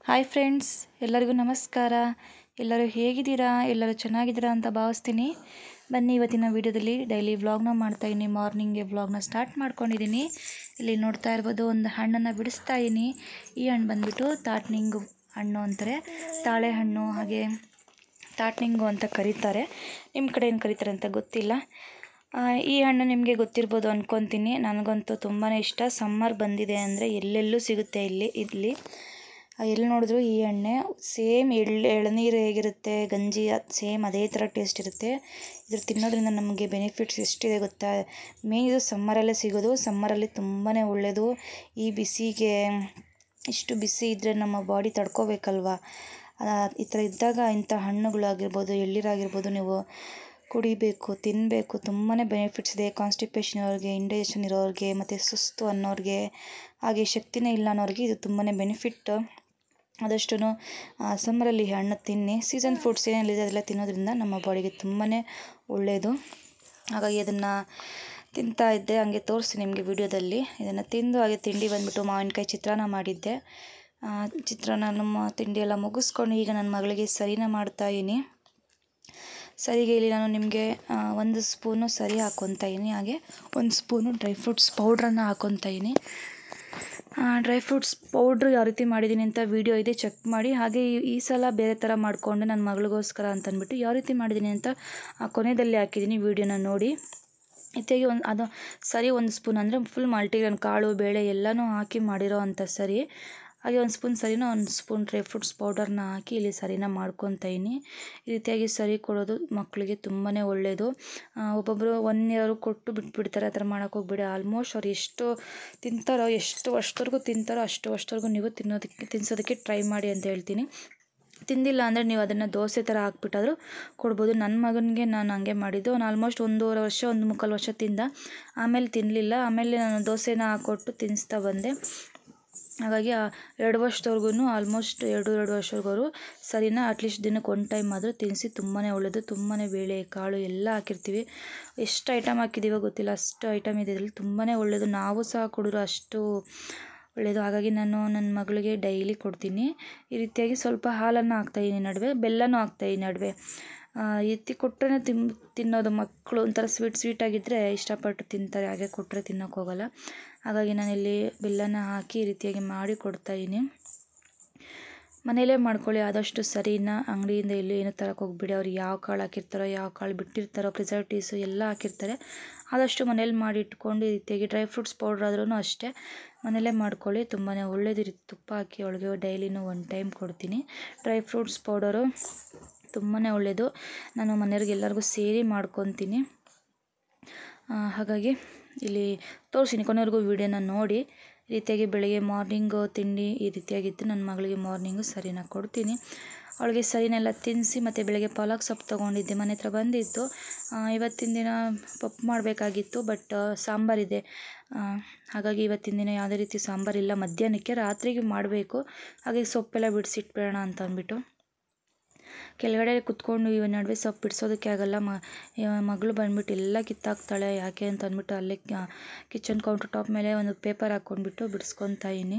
hi friends ಎಲ್ಲರಿಗೂ ನಮಸ್ಕಾರ ಎಲ್ಲರೂ ಹೇಗಿದ್ದೀರಾ ಎಲ್ಲರೂ ಚೆನ್ನಾಗಿದ್ದೀರಾ ಅಂತ ಭಾವಿಸ್ತೀನಿ ಬನ್ನಿ ಇವತ್ತಿನ ವಿಡಿಯೋದಲ್ಲಿ ಡೈಲಿ ವ್ಲಾಗ್ನ ಮಾಡ್ತಾಯಿದ್ದೀನಿ ಮಾರ್ನಿಂಗ್ಗೆ ವ್ಲಾಗ್ನ ಸ್ಟಾರ್ಟ್ ಮಾಡ್ಕೊಂಡಿದ್ದೀನಿ ಇಲ್ಲಿ ನೋಡ್ತಾ ಇರ್ಬೋದು ಒಂದು ಹಣ್ಣನ್ನು ಬಿಡಿಸ್ತಾ ಇದ್ದೀನಿ ಈ ಹಣ್ಣು ಬಂದ್ಬಿಟ್ಟು ತಾಟ್ನಿಂಗು ಹಣ್ಣು ಅಂತಾರೆ ತಾಳೆ ಹಣ್ಣು ಹಾಗೆ ತಾಟ್ನಿಂಗು ಅಂತ ಕರೀತಾರೆ ನಿಮ್ಮ ಕಡೆ ಏನು ಕರೀತಾರೆ ಅಂತ ಗೊತ್ತಿಲ್ಲ ಆ, ಈ ಹಣ್ಣು ನಿಮಗೆ ಗೊತ್ತಿರ್ಬೋದು ಅಂದ್ಕೊತೀನಿ ನನಗಂತೂ ತುಂಬಾ ಇಷ್ಟ ಸಮ್ಮರ್ ಬಂದಿದೆ ಅಂದರೆ ಎಲ್ಲೆಲ್ಲೂ ಸಿಗುತ್ತೆ ಇಲ್ಲಿ ಇಲ್ಲಿ ಆ, ಎಲ್ಲಿ ನೋಡಿದ್ರು ಈ ಎಣ್ಣೆ ಸೇಮ್ ಎಳ್ಳು ಎಳನೀರು ಹೇಗಿರುತ್ತೆ ಗಂಜಿ ಸೇಮ್ ಅದೇ ಥರ ಟೇಸ್ಟ್ ಇರುತ್ತೆ ಇದ್ರ ತಿನ್ನೋದ್ರಿಂದ ನಮಗೆ ಬೆನಿಫಿಟ್ಸ್ ಎಷ್ಟಿದೆ ಗೊತ್ತಾ ಮೇನ್ ಇದು ಸಮ್ಮರಲ್ಲೇ ಸಿಗೋದು ಸಮ್ಮರಲ್ಲಿ ತುಂಬಾ ಒಳ್ಳೆಯದು ಈ ಬಿಸಿಗೆ ಇಷ್ಟು ಬಿಸಿ ಇದ್ದರೆ ನಮ್ಮ ಬಾಡಿ ತಡ್ಕೋಬೇಕಲ್ವಾ ಆ, ಈ ಥರ ಇದ್ದಾಗ ಇಂಥ ಹಣ್ಣುಗಳಾಗಿರ್ಬೋದು ಎಳ್ಳೀರಾಗಿರ್ಬೋದು ನೀವು ಕುಡಿಬೇಕು ತಿನ್ನಬೇಕು ತುಂಬಾ ಬೆನಿಫಿಟ್ಸ್ ಇದೆ ಕಾನ್ಸ್ಟಿಪೇಷನ್ ಅವ್ರಿಗೆ ಇಂಡೈಜೆಷನ್ ಇರೋರಿಗೆ ಮತ್ತು ಸುಸ್ತು ಅನ್ನೋರಿಗೆ ಹಾಗೆ ಶಕ್ತಿನೇ ಇಲ್ಲ ಅನ್ನೋರಿಗೆ ಇದು ತುಂಬಾ ಬೆನಿಫಿಟ್ ಆದಷ್ಟು ಸಮ್ಮರಲ್ಲಿ ಈ ಹಣ್ಣು ತಿನ್ನಿ ಸೀಸನ್ ಫ್ರೂಟ್ಸ್ ಏನೆಲ್ಲಿದೆ ಅದೆಲ್ಲ ತಿನ್ನೋದ್ರಿಂದ ನಮ್ಮ ಬಾಡಿಗೆ ತುಂಬಾ ಒಳ್ಳೆಯದು ಹಾಗಾಗಿ ಅದನ್ನು ತಿಂತಾ ಇದ್ದೆ ಹಂಗೆ ತೋರಿಸಿ ನಿಮಗೆ ವಿಡಿಯೋದಲ್ಲಿ ಇದನ್ನು ತಿಂದು ಹಾಗೆ ತಿಂಡಿ ಬಂದುಬಿಟ್ಟು ಮಾವಿನಕಾಯಿ ಚಿತ್ರಾನ್ನ ಮಾಡಿದ್ದೆ ಆ, ಚಿತ್ರಾನ್ನ ನಮ್ಮ ತಿಂಡಿ ಎಲ್ಲ ಮುಗಿಸ್ಕೊಂಡು ಈಗ ನನ್ನ ಮಗಳಿಗೆ ಸರಿನ ಮಾಡ್ತಾಯಿದ್ದೀನಿ ಸರಿಗೆ ಇಲ್ಲಿ ನಾನು ನಿಮಗೆ ಒಂದು ಸ್ಪೂನು ಸರಿ ಹಾಕ್ಕೊತಾ ಇದ್ದೀನಿ ಹಾಗೆ ಒಂದು ಸ್ಪೂನು ಡ್ರೈ ಫ್ರೂಟ್ಸ್ ಪೌಡ್ರನ್ನು ಹಾಕ್ಕೊತಾ ಇದ್ದೀನಿ ಡ್ರೈ ಫ್ರೂಟ್ಸ್ ಪೌಡ್ರ್ ಯಾವ ರೀತಿ ಮಾಡಿದ್ದೀನಿ ಅಂತ ವೀಡಿಯೋ ಇದೆ ಚೆಕ್ ಮಾಡಿ ಹಾಗೆ ಈ- ಈ ಸಲ ಬೇರೆ ಥರ ಮಾಡಿಕೊಂಡೆ ನನ್ನ ಮಗಳಿಗೋಸ್ಕರ ಅಂತ ಅಂದ್ಬಿಟ್ಟು ಯಾವ ರೀತಿ ಮಾಡಿದ್ದೀನಿ ಅಂತ ಆ ಕೊನೆಯಲ್ಲಿ ಹಾಕಿದ್ದೀನಿ ವೀಡಿಯೋನ ನೋಡಿ ಇತ್ಯಾಗಿ ಒಂದು ಅದು ಸರಿ ಒಂದು ಸ್ಪೂನ್ ಅಂದರೆ ಫುಲ್ ಮಲ್ಟಿಗ್ರೇನ್ ಕಾಳು ಬೇಳೆ ಎಲ್ಲನೂ ಹಾಕಿ ಮಾಡಿರೋ ಅಂಥ ಸರಿ ಹಾಗೆ ಒಂದು ಸ್ಪೂನ್ ಸರಿನ ಒಂದು ಸ್ಪೂನ್ ಡ್ರೈ ಫ್ರೂಟ್ಸ್ ಪೌಡರ್ನ ಹಾಕಿ ಇಲ್ಲಿ ಸರಿನ ಮಾಡ್ಕೊತಾಯಿನಿ ಈ ರೀತಿಯಾಗಿ ಸರಿ ಕೊಡೋದು ಮಕ್ಕಳಿಗೆ ತುಂಬಾ ಒಳ್ಳೆಯದು ಒಬ್ಬೊಬ್ಬರು ಒನ್ ಇಯರು ಕೊಟ್ಟು ಬಿಟ್ಬಿಡ್ತಾರೆ ಆ ಥರ ಮಾಡೋಕೆ ಹೋಗ್ಬಿಡಿ ಆಲ್ಮೋಸ್ಟ್ ಅವ್ರು ಎಷ್ಟು ತಿಂತಾರೋ ಎಷ್ಟು ಅಷ್ಟವರೆಗೂ ತಿಂತಾರೋ ಅಷ್ಟು ಅಷ್ಟವರೆಗೂ ನೀವು ತಿನ್ನೋದಕ್ಕೆ ತಿನ್ನಿಸೋದಕ್ಕೆ ಟ್ರೈ ಮಾಡಿ ಅಂತ ಹೇಳ್ತೀನಿ ತಿಂದಿಲ್ಲ ಅಂದರೆ ನೀವು ಅದನ್ನು ದೋಸೆ ಥರ ಹಾಕ್ಬಿಟ್ಟಾದರೂ ಕೊಡ್ಬೋದು ನನ್ನ ಮಗನಿಗೆ ನಾನು ಹಂಗೆ ಮಾಡಿದ್ದು ಅವ್ನು ಆಲ್ಮೋಸ್ಟ್ ಒಂದೂವರೆ ವರ್ಷ ಒಂದು ಮುಕ್ಕಾಲು ವರ್ಷ ತಿಂದ ಆಮೇಲೆ ತಿನ್ನಲಿಲ್ಲ ಆಮೇಲೆ ನಾನು ದೋಸೆನ ಹಾಕ್ಕೊಟ್ಟು ತಿನ್ನಿಸ್ತಾ ಬಂದೆ ಹಾಗಾಗಿ ಆ ಎರಡು ವರ್ಷದವ್ರಿಗೂ ಆಲ್ಮೋಸ್ಟ್ ಎರಡು ಎರಡು ವರ್ಷದವ್ರಿಗೂ ಸರಿನ ಅಟ್ಲೀಸ್ಟ್ ದಿನಕ್ಕೆ ಒನ್ ಟೈಮ್ ಆದರೂ ತಿನ್ನಿಸಿ ತುಂಬಾ ಒಳ್ಳೆಯದು ತುಂಬಾ ಬೇಳೆ ಕಾಳು ಎಲ್ಲ ಹಾಕಿರ್ತೀವಿ ಎಷ್ಟು ಐಟಮ್ ಹಾಕಿದ್ದೀವೋ ಗೊತ್ತಿಲ್ಲ ಅಷ್ಟು ಐಟಮ್ ಇದೆ ಇದರಲ್ಲಿ ತುಂಬಾ ಒಳ್ಳೆಯದು ನಾವು ಸಹ ಕುಡಿದ್ರು ಅಷ್ಟು ಒಳ್ಳೆಯದು ಹಾಗಾಗಿ ನಾನು ನನ್ನ ಮಗಳಿಗೆ ಡೈಲಿ ಕೊಡ್ತೀನಿ ಈ ರೀತಿಯಾಗಿ ಸ್ವಲ್ಪ ಹಾಲನ್ನು ಹಾಕ್ತಾಯಿದ್ದೀನಿ ನಡುವೆ ಬೆಲ್ಲನೂ ಹಾಕ್ತಾಯಿದ್ದೀನಿ ನಡುವೆ ಆ, ಎತ್ತಿ ಕೊಟ್ಟರೆ ತಿನ್ ತಿನ್ನೋದು ಮಕ್ಕಳು ಒಂಥರ ಸ್ವೀಟ್ ಸ್ವೀಟಾಗಿದ್ದರೆ ಇಷ್ಟಪಟ್ಟು ತಿಂತಾರೆ ಹಾಗೆ ಕೊಟ್ಟರೆ ತಿನ್ನೋಕೆ ಹೋಗಲ್ಲ ಹಾಗಾಗಿ ನಾನಿಲ್ಲಿ ಬೆಲ್ಲನ ಹಾಕಿ ಈ ರೀತಿಯಾಗಿ ಮಾಡಿ ಕೊಡ್ತಾಯಿದ್ದೀನಿ ಮನೇಲೇ ಮಾಡ್ಕೊಳ್ಳಿ ಆದಷ್ಟು ಸರಿನ ಅಂಗಡಿಯಿಂದ ಇಲ್ಲಿ ಏನು ತರಕ್ಕೆ ಹೋಗ್ಬಿಡಿ ಅವ್ರು ಯಾವ ಕಾಳು ಹಾಕಿರ್ತಾರೋ ಯಾವ ಕಾಳು ಬಿಟ್ಟಿರ್ತಾರೋ ಪ್ರಿಸರ್ವೇಟಿವ್ಸು ಎಲ್ಲ ಹಾಕಿರ್ತಾರೆ ಆದಷ್ಟು ಮನೇಲಿ ಮಾಡಿ ಇಟ್ಕೊಂಡು ಈ ರೀತಿಯಾಗಿ ಡ್ರೈ ಫ್ರೂಟ್ಸ್ ಪೌಡ್ರ್ ಆದ್ರೂ ಅಷ್ಟೇ ಮನೇಲೇ ಮಾಡ್ಕೊಳ್ಳಿ ತುಂಬಾ ಒಳ್ಳೇದು ಈ ರೀತಿ ತುಪ್ಪ ಹಾಕಿ ಒಳಗೆ ಡೈಲಿನೂ ಒನ್ ಟೈಮ್ ಕೊಡ್ತೀನಿ ಡ್ರೈ ಫ್ರೂಟ್ಸ್ ಪೌಡರು ತುಂಬಾ ಒಳ್ಳೆಯದು ನಾನು ಮನೆಯವ್ರಿಗೆ ಎಲ್ಲರಿಗೂ ಸೇರಿ ಮಾಡ್ಕೊತೀನಿ ಆ, ಹಾಗಾಗಿ ಇಲ್ಲಿ ತೋರಿಸ್ತೀನಿ ಕೊನೆವರೆಗೂ ವೀಡಿಯೋನ ನೋಡಿ ಈ ರೀತಿಯಾಗಿ ಬೆಳಗ್ಗೆ ಮಾರ್ನಿಂಗು ತಿಂಡಿ ಈ ರೀತಿಯಾಗಿತ್ತು ನನ್ನ ಮಗಳಿಗೆ ಮಾರ್ನಿಂಗು ಸರಿನ ಕೊಡ್ತೀನಿ ಅವಳಿಗೆ ಸರಿನೆಲ್ಲ ತಿನ್ನಿಸಿ ಮತ್ತು ಬೆಳಗ್ಗೆ ಪಾಲಕ್ ಸೊಪ್ಪು ತೊಗೊಂಡಿದ್ದೆ ಮನೆ ಹತ್ರ ಬಂದಿತ್ತು ಆ, ಇವತ್ತಿನ ದಿನ ಪಪ್ಪು ಮಾಡಬೇಕಾಗಿತ್ತು ಬಟ್ ಸಾಂಬಾರಿದೆ ಆ, ಹಾಗಾಗಿ ಇವತ್ತಿನ ದಿನ ಯಾವುದೇ ರೀತಿ ಸಾಂಬಾರಿಲ್ಲ ಮಧ್ಯಾಹ್ನಕ್ಕೆ ರಾತ್ರಿಗೆ ಮಾಡಬೇಕು ಹಾಗೆ ಸೊಪ್ಪೆಲ್ಲ ಬಿಡಿಸಿಟ್ಬೇಡ ಅಂತ ಅಂದ್ಬಿಟ್ಟು ಕೆಳಗಡೆ ಕುತ್ಕೊಂಡು ಇವ ನಡುವೆ ಸೊಪ್ಪು ಬಿಡಿಸೋದಕ್ಕೆ ಆಗಲ್ಲ ಮ ಇವ ಮಗಳು ಬಂದ್ಬಿಟ್ಟು ಎಲ್ಲ ಕಿತ್ತಾಕ್ತಾಳೆ ಯಾಕೆ ಅಂತ ಅಂದ್ಬಿಟ್ಟು ಅಲ್ಲೇ ಕಿಚನ್ ಕೌಂಟರ್ ಟಾಪ್ ಮೇಲೆ ಒಂದು ಪೇಪರ್ ಹಾಕ್ಕೊಂಡ್ಬಿಟ್ಟು ಬಿಡಿಸ್ಕೊತಾ ಇದ್ದೀನಿ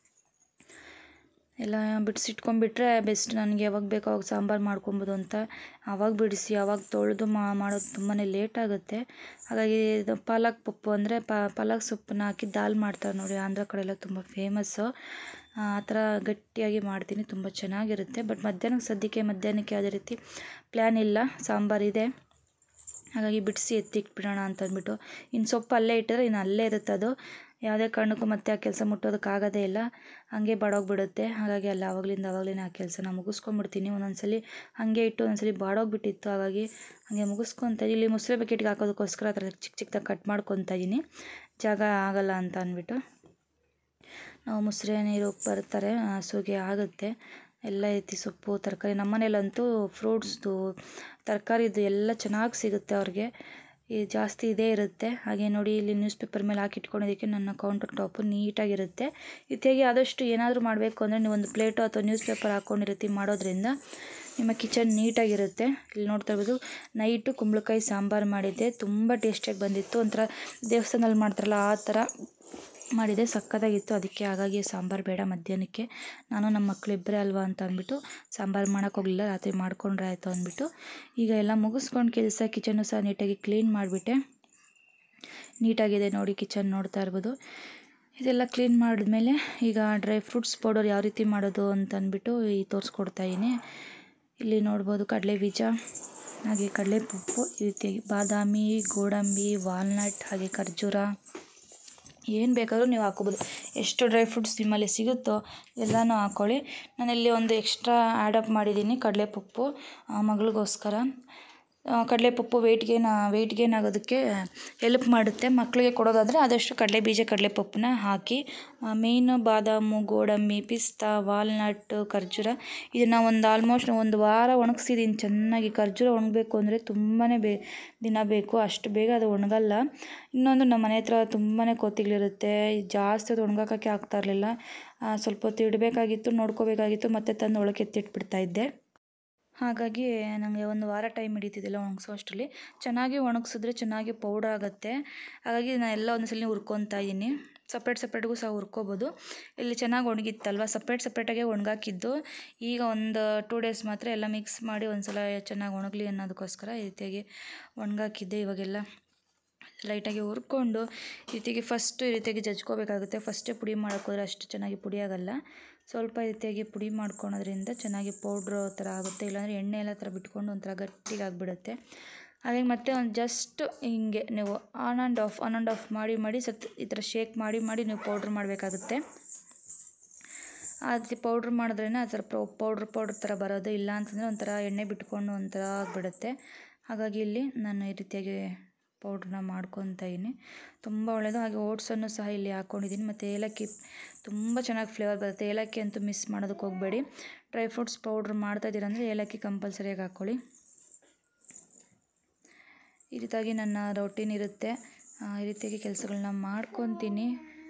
ಎಲ್ಲ ಬಿಡಿಸಿಟ್ಕೊಂಡ್ಬಿಟ್ರೆ ಬೆಸ್ಟ್ ನನಗೆ ಯಾವಾಗ ಬೇಕೋ ಅವಾಗ ಸಾಂಬಾರು ಮಾಡ್ಕೊಬೋದು ಅಂತ ಆವಾಗ ಬಿಡಿಸಿ ಆವಾಗ ತೊಳೆದು ಮಾಡೋದು ತುಂಬಾ ಲೇಟ್ ಆಗುತ್ತೆ ಹಾಗಾಗಿ ಇದು ಪಾಲಕ್ ಪಪ್ಪು ಅಂದರೆ ಪಾಲಕ್ ಸೊಪ್ಪನ್ನ ಹಾಕಿ ದಾಲ್ ಮಾಡ್ತಾರೆ ನೋಡಿ ಆಂಧ್ರ ಕಡೆ ಎಲ್ಲ ತುಂಬ ಫೇಮಸ್ಸು ಆ ಥರ ಗಟ್ಟಿಯಾಗಿ ಮಾಡ್ತೀನಿ ತುಂಬ ಚೆನ್ನಾಗಿರುತ್ತೆ ಬಟ್ ಮಧ್ಯಾಹ್ನಕ್ಕೆ ಸದ್ಯಕ್ಕೆ ಮಧ್ಯಾಹ್ನಕ್ಕೆ ಯಾವುದೇ ರೀತಿ ಪ್ಲ್ಯಾನ್ ಇಲ್ಲ ಸಾಂಬಾರಿದೆ ಹಾಗಾಗಿ ಬಿಡಿಸಿ ಎತ್ತಿಟ್ಬಿಡೋಣ ಅಂತ ಅಂದ್ಬಿಟ್ಟು ಇನ್ನು ಸೊಪ್ಪು ಅಲ್ಲೇ ಇಟ್ಟಿದ್ರೆ ಇನ್ನು ಅಲ್ಲೇ ಇರುತ್ತೆ ಅದು ಯಾವುದೇ ಕಾರಣಕ್ಕೂ ಮತ್ತೆ ಆ ಕೆಲಸ ಮುಟ್ಟೋದಕ್ಕಾಗೋದೇ ಇಲ್ಲ ಹಾಗೆ ಬಾಡೋಗ್ಬಿಡುತ್ತೆ ಹಾಗಾಗಿ ಅಲ್ಲಿ ಆವಾಗಲಿಂದ ಆವಾಗಲೇ ಆ ಕೆಲಸನ ಮುಗಿಸ್ಕೊಂಡ್ಬಿಡ್ತೀನಿ ಒಂದೊಂದ್ಸಲಿ ಹಾಗೆ ಇಟ್ಟು ಒಂದೊಂದ್ಸಲಿ ಬಾಡೋಗ್ಬಿಟ್ಟಿತ್ತು ಹಾಗಾಗಿ ಹಾಗೆ ಮುಗಿಸ್ಕೊತ ಇಲ್ಲಿ ಮುಸ್ರೆ ಬಕೆಟ್ಗೆ ಹಾಕೋದಕ್ಕೋಸ್ಕರ ಆ ಥರ ಚಿಕ್ಕ ಚಿಕ್ಕದಾಗಿ ಕಟ್ ಮಾಡ್ಕೊತಾ ಇದ್ದೀನಿ ಜಾಗ ಆಗಲ್ಲ ಅಂತ ಅಂದ್ಬಿಟ್ಟು ನಾವು ಮುಸ್ರೆ ನೀರು ಬರ್ತಾರೆ ಹಸುಗೆ ಆಗುತ್ತೆ ಎಲ್ಲ ಐತಿ ಸೊಪ್ಪು ತರಕಾರಿ ನಮ್ಮನೇಲಂತೂ ಫ್ರೂಟ್ಸ್ದು ತರಕಾರಿದು ಎಲ್ಲ ಚೆನ್ನಾಗಿ ಸಿಗುತ್ತೆ ಅವ್ರಿಗೆ ಈ ಜಾಸ್ತಿ ಇದೇ ಇರುತ್ತೆ ಹಾಗೆ ನೋಡಿ ಇಲ್ಲಿ ನ್ಯೂಸ್ ಪೇಪರ್ ಮೇಲೆ ಹಾಕಿಟ್ಕೊಂಡಿದ್ದಕ್ಕೆ ನನ್ನ ಕೌಂಟರ್ ಟಾಪು ನೀಟಾಗಿರುತ್ತೆ ಇತ್ಯಾಗಿ ಆದಷ್ಟು ಏನಾದರೂ ಮಾಡಬೇಕು ಅಂದರೆ ನೀವು ಒಂದು ಪ್ಲೇಟು ಅಥವಾ ನ್ಯೂಸ್ ಪೇಪರ್ ಹಾಕ್ಕೊಂಡು ಈ ರೀತಿ ಮಾಡೋದ್ರಿಂದ ನಿಮ್ಮ ಕಿಚನ್ ನೀಟಾಗಿರುತ್ತೆ ಇಲ್ಲಿ ನೋಡ್ತಾ ಇರ್ಬೋದು ನೈಟು ಕುಂಬಳಕಾಯಿ ಸಾಂಬಾರು ಮಾಡಿದ್ದೆ ತುಂಬ ಟೇಸ್ಟಿಯಾಗಿ ಬಂದಿತ್ತು ಒಂಥರ ದೇವಸ್ಥಾನದಲ್ಲಿ ಮಾಡ್ತಾರಲ್ಲ ಆ ಥರ ಮಾಡಿದೆ ಸಕ್ಕತ್ತಾಗಿತ್ತು ಅದಕ್ಕೆ ಹಾಗಾಗಿ ಸಾಂಬಾರು ಬೇಡ ಮಧ್ಯಾಹ್ನಕ್ಕೆ ನಾನು ನಮ್ಮ ಮಕ್ಕಳು ಇಬ್ಬರೇ ಅಲ್ವಾ ಅಂತ ಅಂದ್ಬಿಟ್ಟು ಸಾಂಬಾರು ಮಾಡೋಕೆ ಹೋಗಲಿಲ್ಲ ರಾತ್ರಿ ಮಾಡ್ಕೊಂಡ್ರೆ ಆಯಿತು ಅಂದ್ಬಿಟ್ಟು ಈಗ ಎಲ್ಲ ಮುಗಿಸ್ಕೊಂಡು ಕೆಲಸ ಕಿಚನ್ನು ಸಹ ನೀಟಾಗಿ ಕ್ಲೀನ್ ಮಾಡಿಬಿಟ್ಟೆ ನೀಟಾಗಿದೆ ನೋಡಿ ಕಿಚನ್ ನೋಡ್ತಾ ಇರ್ಬೋದು ಇದೆಲ್ಲ ಕ್ಲೀನ್ ಮಾಡಿದ್ಮೇಲೆ ಈಗ ಡ್ರೈ ಫ್ರೂಟ್ಸ್ ಪೌಡರ್ ಯಾವ ರೀತಿ ಮಾಡೋದು ಅಂತ ಅಂದ್ಬಿಟ್ಟು ಈ ತೋರಿಸ್ಕೊಡ್ತಾ ಇದ್ದೀನಿ ಇಲ್ಲಿ ನೋಡ್ಬೋದು ಕಡಲೆ ಬೀಜ ಹಾಗೆ ಕಡಲೆ ಪಪ್ಪು ಈ ರೀತಿಯಾಗಿ ಬಾದಾಮಿ ಗೋಡಂಬಿ ವಾಲ್ನಟ್ ಹಾಗೆ ಖರ್ಜೂರ ಏನು ಬೇಕಾದರೂ ನೀವು ಹಾಕೋಬೋದು ಎಷ್ಟು ಡ್ರೈ ಫ್ರೂಟ್ಸ್ ನಿಮ್ಮಲ್ಲಿ ಸಿಗುತ್ತೋ ಎಲ್ಲನೂ ಹಾಕ್ಕೊಳ್ಳಿ ನಾನಿಲ್ಲಿ ಒಂದು ಎಕ್ಸ್ಟ್ರಾ ಆ್ಯಡಪ್ ಮಾಡಿದ್ದೀನಿ ಕಡಲೆಪಪ್ಪು ಮಗಳಿಗೋಸ್ಕರ ಕಡಲೆಪಪ್ಪು ವೆಯ್ಟ್ ಗೇನ್ ವೆಯ್ಟ್ ಗೇನ್ ಆಗೋದಕ್ಕೆ ಹೆಲ್ಪ್ ಮಾಡುತ್ತೆ ಮಕ್ಕಳಿಗೆ ಕೊಡೋದಾದರೆ ಆದಷ್ಟು ಕಡಲೆ ಬೀಜ ಕಡಲೆಪಪ್ಪನ್ನ ಹಾಕಿ ಮೇಯ್ನು ಬಾದಾಮು ಗೋಡಂಬಿ ಪಿಸ್ತಾ ವಾಲ್ನಟ್ ಖರ್ಜೂರ ಇದನ್ನು ಒಂದು ಆಲ್ಮೋಸ್ಟ್ ಒಂದು ವಾರ ಒಣಗಿಸಿದ್ದೀನಿ ಚೆನ್ನಾಗಿ ಖರ್ಜೂರ ಒಣಗಬೇಕು ಅಂದರೆ ತುಂಬಾ ಬೇ ದಿನ ಬೇಕು ಅಷ್ಟು ಬೇಗ ಅದು ಒಣಗಲ್ಲ ಇನ್ನೊಂದು ನಮ್ಮ ಮನೆ ಹತ್ರ ತುಂಬಾ ಕೋತಿಗಳಿರುತ್ತೆ ಜಾಸ್ತಿ ಅದು ಒಣಗಾಕೋಕ್ಕೆ ಆಗ್ತಾ ಇರಲಿಲ್ಲ ಸ್ವಲ್ಪ ಹೊತ್ತು ಇಡಬೇಕಾಗಿತ್ತು ನೋಡ್ಕೋಬೇಕಾಗಿತ್ತು ಮತ್ತೆ ತಂದು ಒಳಗೆ ಎತ್ತಿಟ್ಬಿಡ್ತಾ ಇದ್ದೆ ಹಾಗಾಗಿ ನನಗೆ ಒಂದು ವಾರ ಟೈಮ್ ಹಿಡಿತಿದ್ದಿಲ್ಲ ಒಣಗಿಸೋ ಅಷ್ಟರಲ್ಲಿ ಚೆನ್ನಾಗಿ ಒಣಗಿಸಿದ್ರೆ ಚೆನ್ನಾಗಿ ಪೌಡರ್ ಆಗುತ್ತೆ ಹಾಗಾಗಿ ನಾನು ಎಲ್ಲ ಒಂದ್ಸಲ ಹುರ್ಕೊತಾ ಇದ್ದೀನಿ ಸಪ್ರೇಟ್ ಸಪ್ರೇಟ್ಗೂ ಸಹ ಹುರ್ಕೋಬೋದು ಇಲ್ಲಿ ಚೆನ್ನಾಗಿ ಒಣಗಿತ್ತಲ್ವ ಸಪ್ರೇಟ್ ಸಪ್ರೇಟಾಗೆ ಒಣಗಾಕಿದ್ದು ಈಗ ಒಂದು ಟೂ ಡೇಸ್ ಮಾತ್ರ ಎಲ್ಲ ಮಿಕ್ಸ್ ಮಾಡಿ ಒಂದು ಸಲ ಚೆನ್ನಾಗಿ ಒಣಗಲಿ ಅನ್ನೋದಕ್ಕೋಸ್ಕರ ಈ ರೀತಿಯಾಗಿ ಒಣಗಾಕಿದ್ದೆ ಇವಾಗೆಲ್ಲ ಲೈಟಾಗಿ ಹುರ್ಕೊಂಡು ಈ ರೀತಿಯಾಗಿ ಫಸ್ಟು ಈ ರೀತಿಯಾಗಿ ಜಜ್ಕೋಬೇಕಾಗುತ್ತೆ ಫಸ್ಟೇ ಪುಡಿ ಮಾಡೋಕ್ಕೋದ್ರೆ ಅಷ್ಟು ಚೆನ್ನಾಗಿ ಪುಡಿ ಆಗೋಲ್ಲ ಸ್ವಲ್ಪ ಈ ರೀತಿಯಾಗಿ ಪುಡಿ ಮಾಡ್ಕೊಳೋದ್ರಿಂದ ಚೆನ್ನಾಗಿ ಪೌಡ್ರ್ ಥರ ಆಗುತ್ತೆ ಇಲ್ಲಾಂದರೆ ಎಣ್ಣೆ ಎಲ್ಲ ಥರ ಬಿಟ್ಕೊಂಡು ಒಂಥರ ಗಟ್ಟಿಗೆ ಆಗಿಬಿಡುತ್ತೆ ಹಾಗಾಗಿ ಮತ್ತೆ ಒಂದು ಜಸ್ಟ್ ಹಿಂಗೆ ನೀವು on and off on and off ಮಾಡಿ ಮಾಡಿ ಸತ್ ಈ ಥರ ಶೇಕ್ ಮಾಡಿ ಮಾಡಿ ನೀವು ಪೌಡ್ರ್ ಮಾಡಬೇಕಾಗುತ್ತೆ ಆ ರೀತಿ ಪೌಡ್ರ್ ಮಾಡಿದ್ರೇ ಆ ಥರ ಪೌಡ್ರ್ ಪೌಡ್ರ್ ಥರ ಬರೋದು ಇಲ್ಲ ಅಂತಂದರೆ ಒಂಥರ ಎಣ್ಣೆ ಬಿಟ್ಕೊಂಡು ಒಂಥರ ಆಗಿಬಿಡುತ್ತೆ ಹಾಗಾಗಿ ಇಲ್ಲಿ ನಾನು ಈ ರೀತಿಯಾಗಿ ಪೌಡ್ರನ್ನ ಮಾಡ್ಕೊತಾ ಇದ್ದೀನಿ ತುಂಬ ಒಳ್ಳೆಯದು ಹಾಗೆ ಓಟ್ಸನ್ನು ಸಹ ಇಲ್ಲಿ ಹಾಕ್ಕೊಂಡಿದ್ದೀನಿ ಮತ್ತು ಏಲಕ್ಕಿ ತುಂಬ ಚೆನ್ನಾಗಿ ಫ್ಲೇವರ್ ಬರುತ್ತೆ ಏಲಕ್ಕಿ ಅಂತೂ ಮಿಸ್ ಮಾಡೋದಕ್ಕೆ ಹೋಗಬೇಡಿ ಡ್ರೈ ಫ್ರೂಟ್ಸ್ ಪೌಡ್ರ್ ಮಾಡ್ತಾಯಿದ್ದೀರ ಅಂದರೆ ಏಲಕ್ಕಿ ಕಂಪಲ್ಸರಿಯಾಗಿ ಹಾಕ್ಕೊಳ್ಳಿ ಈ ರೀತಿಯಾಗಿ ನನ್ನ ರೊಟೀನ್ ಇರುತ್ತೆ ಈ ರೀತಿಯಾಗಿ ಕೆಲಸಗಳನ್ನ ಮಾಡ್ಕೊತೀನಿ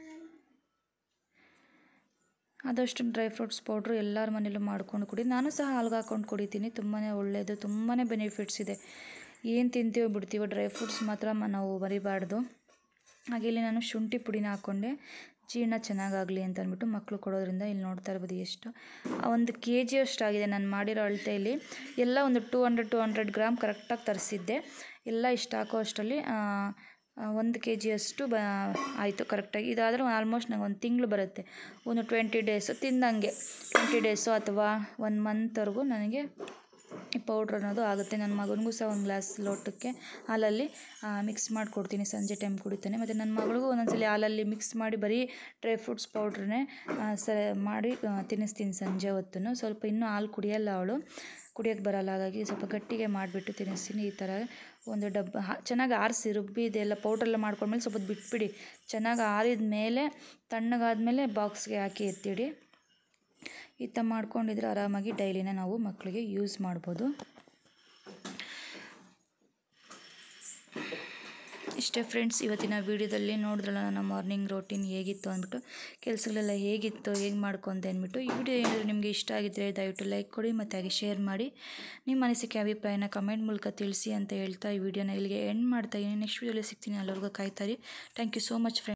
ಆದಷ್ಟು ಡ್ರೈ ಫ್ರೂಟ್ಸ್ ಪೌಡ್ರು ಎಲ್ಲರ ಮನೇಲೂ ಮಾಡ್ಕೊಂಡು ಕುಡಿ ನಾನು ಸಹ ಹಾಲ್ಗೆ ಹಾಕ್ಕೊಂಡು ಕುಡಿತೀನಿ ತುಂಬಾ ಒಳ್ಳೆಯದು ತುಂಬಾ ಬೆನಿಫಿಟ್ಸ್ ಇದೆ ಏನು ತಿಂತೀವೋ ಬಿಡ್ತೀವೋ ಡ್ರೈ ಫ್ರೂಟ್ಸ್ ಮಾತ್ರ ನಾವು ಮರಿಬಾರ್ದು ಹಾಗೆ ಇಲ್ಲಿ ನಾನು ಶುಂಠಿ ಪುಡಿನ ಹಾಕ್ಕೊಂಡೆ ಜೀರ್ಣ ಚೆನ್ನಾಗಾಗಲಿ ಅಂತ ಅಂದ್ಬಿಟ್ಟು ಮಕ್ಕಳು ಕೊಡೋದ್ರಿಂದ ಇಲ್ಲಿ ನೋಡ್ತಾ ಇರ್ಬೋದು ಎಷ್ಟು ಒಂದು ಕೆ ಜಿ ಅಷ್ಟಾಗಿದೆ ನಾನು ಮಾಡಿರೋ ಅಳತೆಯಲ್ಲಿ ಎಲ್ಲ ಒಂದು two hundred two hundred gram ಕರೆಕ್ಟಾಗಿ ತರಿಸಿದ್ದೆ ಎಲ್ಲ ಇಷ್ಟು ಹಾಕೋ ಅಷ್ಟರಲ್ಲಿ ಒಂದು ಕೆ ಜಿಯಷ್ಟು ಬ ಆಯಿತು ಕರೆಕ್ಟಾಗಿ ಇದಾದರೆ ಆಲ್ಮೋಸ್ಟ್ ನಂಗೆ ಒಂದು ತಿಂಗಳು ಬರುತ್ತೆ ಒಂದು ಟ್ವೆಂಟಿ ಡೇಸು ತಿಂದಂಗೆ ಟ್ವೆಂಟಿ ಡೇಸು ಅಥವಾ ಒನ್ ಮಂತ್ವರೆಗೂ ನನಗೆ ಈ ಪೌಡ್ರ್ ಅನ್ನೋದು ಆಗುತ್ತೆ ನನ್ನ ಮಗನಿಗೂ ಸಹ ಒಂದು ಗ್ಲಾಸ್ ಲೋಟಕ್ಕೆ ಹಾಲಲ್ಲಿ ಮಿಕ್ಸ್ ಮಾಡಿಕೊಡ್ತೀನಿ ಸಂಜೆ ಟೈಮ್ ಕುಡಿತಾನೆ ಮತ್ತು ನನ್ನ ಮಗಳಿಗೂ ಒಂದೊಂದ್ಸಲಿ ಹಾಲಲ್ಲಿ ಮಿಕ್ಸ್ ಮಾಡಿ ಬರೀ ಡ್ರೈ ಫ್ರೂಟ್ಸ್ ಪೌಡ್ರನ್ನೇ ಸ ಮಾಡಿ ತಿನ್ನಿಸ್ತೀನಿ ಸಂಜೆ ಹೊತ್ತು ಸ್ವಲ್ಪ ಇನ್ನೂ ಹಾಲು ಕುಡಿಯಲ್ಲ ಅವಳು ಕುಡಿಯೋಕ್ಕೆ ಬರಲ್ಲ ಹಾಗಾಗಿ ಸ್ವಲ್ಪ ಗಟ್ಟಿಗೆ ಮಾಡಿಬಿಟ್ಟು ತಿನ್ನಿಸ್ತೀನಿ ಈ ಥರ ಒಂದು ಡಬ್ಬ ಚೆನ್ನಾಗಿ ಆರಿಸಿ ರುಬ್ಬಿ ಇದೆಲ್ಲ ಪೌಡ್ರೆಲ್ಲ ಮಾಡ್ಕೊಂಡ್ಮೇಲೆ ಸ್ವಲ್ಪ ಬಿಟ್ಬಿಡಿ ಚೆನ್ನಾಗಿ ಆರಿದ ಮೇಲೆ ತಣ್ಣಗಾದ್ಮೇಲೆ ಬಾಕ್ಸ್ಗೆ ಹಾಕಿ ಎತ್ತಿಡಿ ಈ ಥರ ಮಾಡ್ಕೊಂಡಿದ್ರೆ ಆರಾಮಾಗಿ ಡೈಲಿನ ನಾವು ಮಕ್ಕಳಿಗೆ ಯೂಸ್ ಮಾಡ್ಬೋದು ಇಷ್ಟೇ ಫ್ರೆಂಡ್ಸ್ ಇವತ್ತಿನ ವೀಡಿಯೋದಲ್ಲಿ ನೋಡಿದ್ರಲ್ಲ ನನ್ನ ಮಾರ್ನಿಂಗ್ ರೋಟೀನ್ ಹೇಗಿತ್ತು ಅಂದ್ಬಿಟ್ಟು ಕೆಲಸಗಳೆಲ್ಲ ಹೇಗಿತ್ತು ಹೇಗೆ ಮಾಡ್ಕೊಂಡೆ ಅಂದ್ಬಿಟ್ಟು ಈ ವಿಡಿಯೋ ಏನಾದರೂ ನಿಮಗೆ ಇಷ್ಟ ಆಗಿದ್ದರೆ ದಯವಿಟ್ಟು ಲೈಕ್ ಕೊಡಿ ಮತ್ತು ಹಾಗೆ ಶೇರ್ ಮಾಡಿ ನಿಮ್ಮ ಅನಿಸಿಕೆ ಅಭಿಪ್ರಾಯನ ಕಮೆಂಟ್ ಮೂಲಕ ತಿಳಿಸಿ ಅಂತ ಹೇಳ್ತಾ ಈ ವಿಡಿಯೋನ ಇಲ್ಲಿಗೆ ಎಂಡ್ ಮಾಡ್ತಾ ಇದ್ದೀನಿ ನೆಕ್ಸ್ಟ್ ವೀಡಿಯೋಲಿ ಸಿಗ್ತೀನಿ ಅಲ್ಲಿವರೆಗೂ ಕಾಯ್ತಾರಿ thank you so much friends